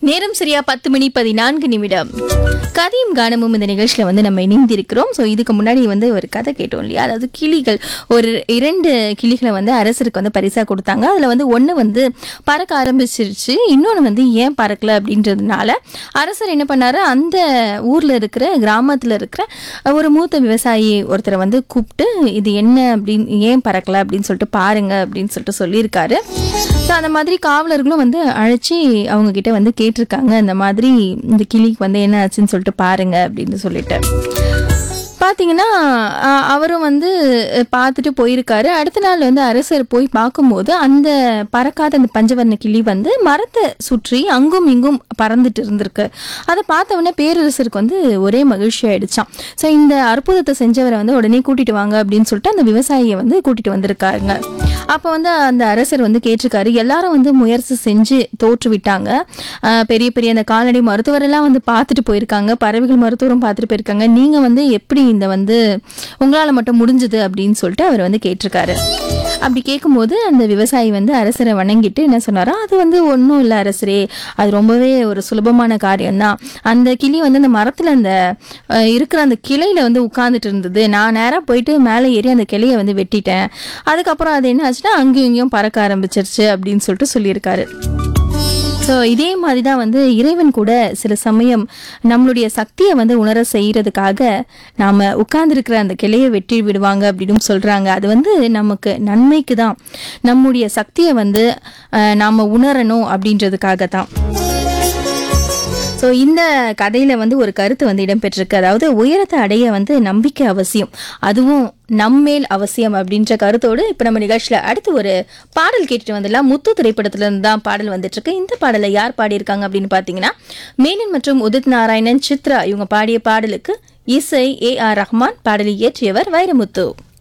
நேரம் சரியா பத்து மணி பதினான்கு நிமிடம் கதையும் கானமும் இந்த நிகழ்ச்சியில் வந்து நம்ம இணைந்திருக்கிறோம் ஸோ இதுக்கு முன்னாடி வந்து ஒரு கதை கேட்டோம் இல்லையா அதாவது கிளிகள் ஒரு இரண்டு கிளிகளை வந்து அரசருக்கு வந்து பரிசாக கொடுத்தாங்க அதில் வந்து ஒன்று வந்து பறக்க ஆரம்பிச்சிருச்சு இன்னொன்று வந்து ஏன் பறக்கல அப்படின்றதுனால அரசர் என்ன பண்ணாரு அந்த ஊரில் இருக்கிற கிராமத்தில் இருக்கிற ஒரு மூத்த விவசாயி ஒருத்தரை வந்து கூப்பிட்டு இது என்ன அப்படின்னு ஏன் பறக்கல அப்படின்னு சொல்லிட்டு பாருங்க அப்படின்னு சொல்லிட்டு சொல்லியிருக்காரு ஸோ அந்த மாதிரி காவலர்களும் வந்து அழைச்சி அவங்க கிட்ட வந்து கேட்டிருக்காங்க இந்த மாதிரி இந்த கிளிக்கு வந்து என்ன ஆச்சுன்னு சொல்லிட்டு பாருங்க அப்படின்னு சொல்லிட்டு பார்த்தீங்கன்னா அ- அவரும் வந்து அஹ், பார்த்துட்டு போயிருக்காரு அடுத்த நாள் வந்து அரசர் போய் பார்க்கும்போது அந்த பறக்காத அந்த பஞ்சவர்ண கிளி வந்து மரத்தை சுற்றி அங்கும் இங்கும் பறந்துட்டு இருந்திருக்கு அதை பார்த்த உடனே பேரரசருக்கு வந்து ஒரே மகிழ்ச்சி ஆயிடுச்சான் ஸோ இந்த அற்புதத்தை செஞ்சவரை வந்து உடனே கூட்டிட்டு வாங்க அப்படின்னு சொல்லிட்டு அந்த விவசாயியை வந்து கூட்டிட்டு வந்திருக்காருங்க அப்போ வந்து அந்த அரசர் வந்து கேட்டிருக்காரு எல்லாரும் வந்து முயற்சி செஞ்சு தோற்று விட்டாங்க அஹ் பெரிய பெரிய அந்த கால்நடை மருத்துவர் எல்லாம் வந்து பார்த்துட்டு போயிருக்காங்க பறவைகள் மருத்துவரும் பார்த்துட்டு போயிருக்காங்க நீங்க வந்து எப்படி இந்த வந்து உங்களால மட்டும் முடிஞ்சது அப்படின்னு சொல்லிட்டு அவர் வந்து கேட்டிருக்காரு அப்படி கேட்கும்போது அந்த விவசாயி வந்து அரசரை வணங்கிட்டு என்ன சொன்னாரோ அது வந்து ஒன்றும் இல்லை அரசரே அது ரொம்பவே ஒரு சுலபமான காரியம்தான் அந்த கிளி வந்து அந்த மரத்தில் அந்த அஹ், இருக்கிற அந்த கிளையில வந்து உட்கார்ந்துட்டு இருந்தது நான் நேராக போயிட்டு மேலே ஏறி அந்த கிளையை வந்து வெட்டிட்டேன் அதுக்கப்புறம் அது என்ன ஆச்சுன்னா அங்கேயும் இங்கேயும் பறக்க ஆரம்பிச்சிருச்சு அப்படின்னு சொல்லிட்டு சொல்லியிருக்காரு ஸோ இதே மாதிரி தான் வந்து இறைவன் கூட சில சமயம் நம்மளுடைய சக்தியை வந்து உணர செய்யறதுக்காக நாம் உட்கார்ந்துருக்கிற அந்த கிளையை வெட்டி விடுவாங்க அப்படின்னு சொல்கிறாங்க அது வந்து நமக்கு நன்மைக்கு தான் நம்முடைய சக்தியை வந்து அஹ், நாம உணரணும் அப்படின்றதுக்காக தான் ஸோ இந்த கதையில வந்து ஒரு கருத்து வந்து இடம்பெற்றிருக்கு அதாவது உயரத்தை அடைய வந்து நம்பிக்கை அவசியம் அதுவும் நம்மேல் அவசியம் அப்படின்ற கருத்தோடு இப்போ நம்ம நிகழ்ச்சியில அடுத்து ஒரு பாடல் கேட்டுட்டு வந்துடலாம் முத்து திரைப்படத்துல இருந்து தான் பாடல் வந்துட்டு இருக்கு இந்த பாடலை யார் பாடியிருக்காங்க அப்படின்னு பார்த்தீங்கன்னா மேனன் மற்றும் உதித் நாராயணன் சித்ரா இவங்க பாடிய பாடலுக்கு இசை ஏ ஆர் ரஹ்மான் பாடலை இயற்றியவர் வைரமுத்து